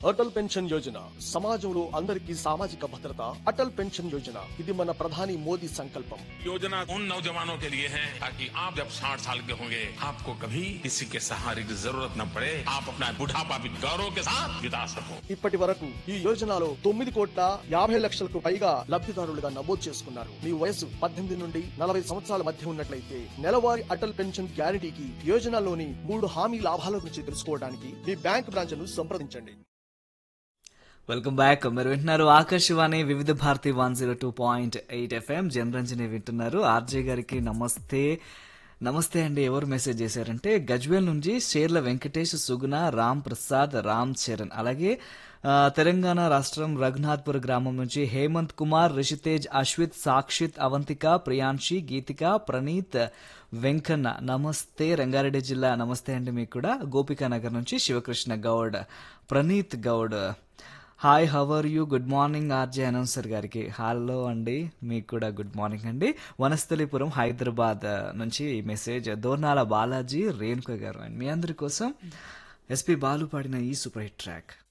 Atal pension Yojana సమాజంలో అందరికీ సామాజిక భద్రత అటల్ పెన్షన్ యోజన ఇది మన ప్రధాని మోదీ సంకల్పం योजना उन नौजवानों के लिए है ताकि आप जब 60 साल के होंगे आपको कभी किसी के सहारे की जरूरत न पड़े आप अपना बुढ़ापा भी गौरव के साथ बिता सको ఇప్పటి వరకు ఈ యోజనలో తొమ్మిది కోట్ల యాభై లక్షలకు పైగా లబ్ధిదారులుగా నమోదు చేసుకున్నారు మీ వయసు పద్దెనిమిది నుండి నలభై సంవత్సరాల మధ్య ఉన్నట్లయితే నెలవారీ అటల్ పెన్షన్ గ్యారంటీకి యోజనలోని మూడు హామీ లాభాల గురించి తెలుసుకోవడానికి మీ బ్యాంక్ బ్రాంచ్ ను సంప్రదించండి వెల్కమ్ బ్యాక్ మీరు వింటున్నారు Akashvani Vividh Bharati one zero two point eight FM Janaranjani వింటున్నారు ఆర్జే గారికి నమస్తే నమస్తే అండి ఎవరు మెసేజ్ చేశారంటే గజ్వేల్ నుంచి షేర్ల వెంకటేష్ సుగుణ రామ్ ప్రసాద్ రామ్ చరణ్ అలాగే ఆ, తెలంగాణ రాష్ట్రం రఘునాథ్పూర్ గ్రామం నుంచి హేమంత్ కుమార్ రిషితేజ్ అశ్విత్ సాక్షిత్ అవంతిక ప్రియాంశి గీతిక ప్రణీత్ వెంకన్న నమస్తే రంగారెడ్డి జిల్లా నమస్తే అండి మీకు కూడా గోపికా నగర్ నుంచి Sivakrishna Goud Praneeth Goud hi how are you good morning RJ announcer గారికి హలో అండి మీకు కూడా గుడ్ మార్నింగ్ అండి వనస్థలిపురం హైదరాబాద్ నుంచి ఈ మెసేజ్ దోర్నాల బాలాజీ రేణుక గారు అండ్ మీ అందరి కోసం ఎస్పి బాలు పాడిన ఈ సూపర్ హిట్ ట్రాక్